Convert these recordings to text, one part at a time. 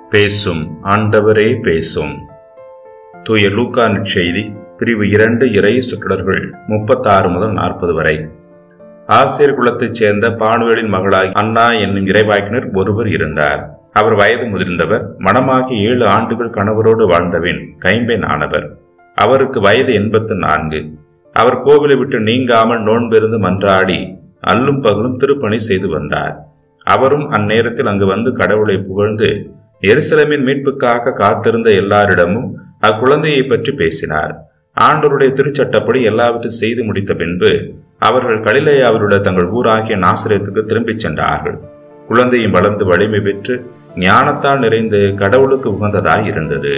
பேசும் ஆண்டவரே பேசும் தூய லூக்கா செய்தி பிரிவு இரண்டு இறை சுற்றடர்கள் முப்பத்தாறு முதல் நாற்பது வரை ஆசிரியர் குலத்தைச் சேர்ந்த பானுவேலின் மகளாய் அண்ணா என்னும் இறைவாக்கினர் ஒருவர் இருந்தார் அவர் வயது முதிர்ந்தவர் மணமாகி ஏழு ஆண்டுகள் கணவரோடு வாழ்ந்தபின் கைம்பெண் ஆனவர் அவருக்கு வயது எண்பத்து நான்கு அவர் கோவிலை விட்டு நீங்காமல் நோன்பிருந்து மன்றாடி அல்லும் பகலும் திருப்பணி செய்து வந்தார் அவரும் அந்நேரத்தில் அங்கு வந்து கடவுளை புகழ்ந்து எருசலேமின் மீட்புக்காக காத்திருந்த எல்லாரிடமும் அக்குழந்தையை பற்றி பேசினார் ஆண்டவருடைய திருச்சட்டப்படி எல்லாவற்றையும் செய்து முடித்த பின்பு அவர்கள் கலிலேயாவிலுள்ள தங்கள் ஊராகிய நாசிரியத்துக்கு திரும்பிச் சென்றார்கள் குழந்தையும் வளர்ந்து வலிமை பெற்று ஞானத்தால் நிறைந்து கடவுளுக்கு உகந்ததாய் இருந்தது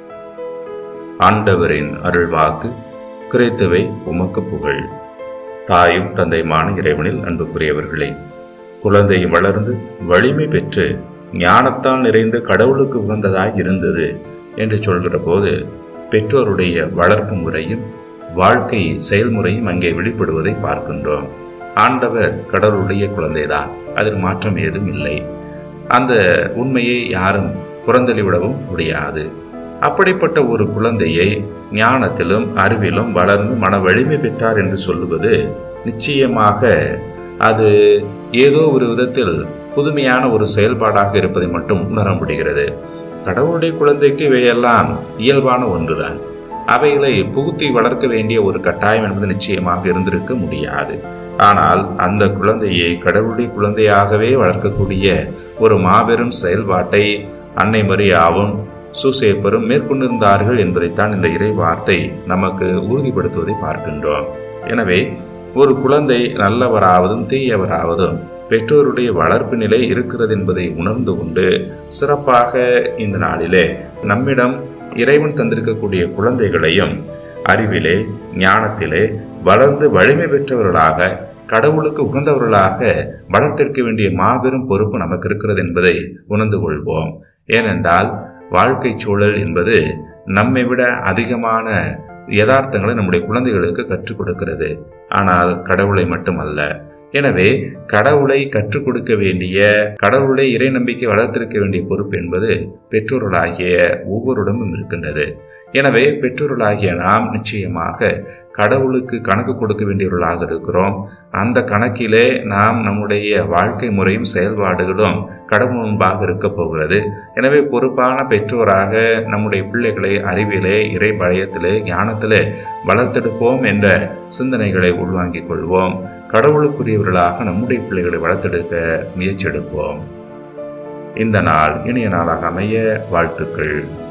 ஆண்டவரின் அருள்வாக்கு கிறித்துவை உமக்கு புகழ் தாயும் தந்தையுமான இறைவனில் அன்புக்குரியவர்களே குழந்தையும் வளர்ந்து வலிமை பெற்று ஞானத்தால் நிறைந்து கடவுளுக்கு உகந்ததாய் இருந்தது என்று சொல்கிற போது பெற்றோருடைய வளர்ப்பு முறையும் வாழ்க்கை செயல்முறையும் அங்கே வெளிப்படுவதை பார்க்கின்றோம் ஆண்டவர் கடவுளுடைய குழந்தைதான் அதில் மாற்றம் ஏதும் இல்லை அந்த உண்மையை யாரும் புறந்தள்ளிவிடவும் முடியாது அப்படிப்பட்ட ஒரு குழந்தையை ஞானத்திலும் அறிவிலும் வளர்ந்து மன வலிமை பெற்றார் என்று சொல்லுவது நிச்சயமாக அது ஏதோ ஒரு விதத்தில் புதுமையான ஒரு செயல்பாடாக இருப்பதை மட்டும் உணர முடிகிறது கடவுளுடைய குழந்தைக்கு இவையெல்லாம் இயல்பான ஒன்றுதான் அவைகளை புகுத்தி வளர்க்க வேண்டிய ஒரு கட்டாயம் என்பது நிச்சயமாக இருந்திருக்க முடியாது ஆனால் அந்த குழந்தையை கடவுளுடைய குழந்தையாகவே வளர்க்கக்கூடிய ஒரு மாபெரும் செயல்பாட்டை அன்னை மரியாவும் சூசேப்பரும் மேற்கொண்டிருந்தார்கள் என்பதைத்தான் இந்த இறை வார்த்தை நமக்கு உறுதிப்படுத்துவதை பார்க்கின்றோம் எனவே ஒரு குழந்தை நல்லவராவதும் தீயவராவதும் பெற்றோருடைய வளர்ப்பு நிலை இருக்கிறது என்பதை உணர்ந்து கொண்டு சிறப்பாக இந்த நாளிலே நம்மிடம் இறைவன் தந்திருக்கக்கூடிய குழந்தைகளையும் அறிவிலே ஞானத்திலே வளர்ந்து வலிமை பெற்றவர்களாக கடவுளுக்கு உகந்தவர்களாக வளர்த்தெடுக்க வேண்டிய மாபெரும் பொறுப்பு நமக்கு இருக்கிறது என்பதை உணர்ந்து கொள்வோம் ஏனென்றால் வாழ்க்கை சூழல் என்பது நம்மை விட அதிகமான யதார்த்தங்களை நம்முடைய குழந்தைகளுக்கு கற்றுக் கொடுக்கிறது ஆனால் கடவுளை மட்டுமல்ல எனவே கடவுளை கற்றுக் கொடுக்க வேண்டிய கடவுளை இறை நம்பிக்கை வளர்த்திருக்க வேண்டிய பொறுப்பு என்பது பெற்றோர்களாகிய ஒவ்வொருடமும் இருக்கின்றது எனவே பெற்றோர்களாகிய நாம் நிச்சயமாக கடவுளுக்கு கணக்கு கொடுக்க வேண்டியவர்களாக இருக்கிறோம் அந்த கணக்கிலே நாம் நம்முடைய வாழ்க்கை முறையும் செயல்பாடுகளும் கடவுள் முன்பாக இருக்க போகிறது எனவே பொறுப்பான பெற்றோராக நம்முடைய பிள்ளைகளை அறிவிலே இறை பயத்திலே ஞானத்திலே வளர்த்தெடுப்போம் என்ற சிந்தனைகளை உள்வாங்கிக் கொள்வோம் கடவுளுக்குரியவர்களாக நம்முடைய பிள்ளைகளை வளர்த்தெடுக்க முயற்சி எடுப்போம் இந்த நாள் இனிய நாளாக அமைய வாழ்த்துக்கள்